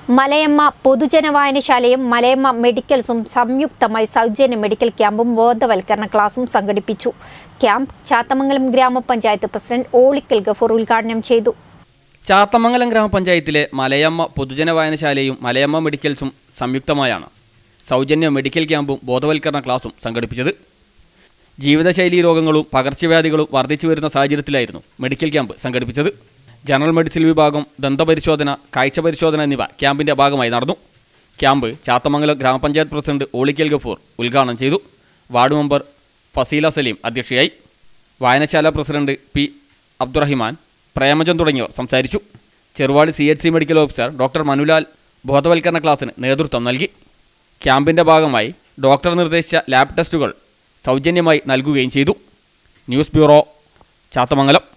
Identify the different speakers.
Speaker 1: മലയമ്മ പൊതുജന വായനശാലയും മലയമ്മ മെഡിക്കൽസും സംയുക്തമായി സൗജന്യ മെഡിക്കൽ ക്യാമ്പും ബോധവൽക്കരണ ക്ലാസും സംഘടിപ്പിച്ചു ക്യാമ്പ് ചാത്തമംഗലം ഗ്രാമപഞ്ചായത്ത് പ്രസിഡന്റ് ഓളിക്കൽ ഗഫൂർ ഉദ്ഘാടനം ചെയ്തു
Speaker 2: ചാത്തമംഗലം ഗ്രാമപഞ്ചായത്തിലെ മലയമ്മ പൊതുജന വായനശാലയും മലയമ്മ മെഡിക്കൽസും സംയുക്തമായാണ് സൗജന്യ മെഡിക്കൽ ക്യാമ്പും ബോധവൽക്കരണ ക്ലാസും സംഘടിപ്പിച്ചത് ജീവിതശൈലീ രോഗങ്ങളും പകർച്ചവ്യാധികളും വർദ്ധിച്ചു വരുന്ന സാഹചര്യത്തിലായിരുന്നു മെഡിക്കൽ ക്യാമ്പ് സംഘടിപ്പിച്ചത് ജനറൽ മെഡിസിൻ വിഭാഗം ദന്തപരിശോധന കാഴ്ച പരിശോധന എന്നിവ ക്യാമ്പിന്റെ ഭാഗമായി നടന്നു ക്യാമ്പ് ചാത്തമംഗലം ഗ്രാമപഞ്ചായത്ത് പ്രസിഡന്റ് ഓളിക്കൽ ഗഫൂർ ഉദ്ഘാടനം ചെയ്തു വാർഡ് മെമ്പർ ഫസീല സലീം അധ്യക്ഷയായി വായനശാല പ്രസിഡന്റ് പി അബ്ദുറഹിമാൻ പ്രേമജൻ തുടങ്ങിയവർ സംസാരിച്ചു Cheruvadi C H C medical officer doctor Manulal ബോധവൽക്കരണ ക്ലാസ്സിന് നേതൃത്വം നൽകി ക്യാമ്പിന്റെ ഭാഗമായി ഡോക്ടർ നിർദ്ദേശിച്ച ലാബ് ടെസ്റ്റുകൾ സൗജന്യമായി നൽകുകയും ചെയ്തു ന്യൂസ് ബ്യൂറോ ചാത്തമംഗലം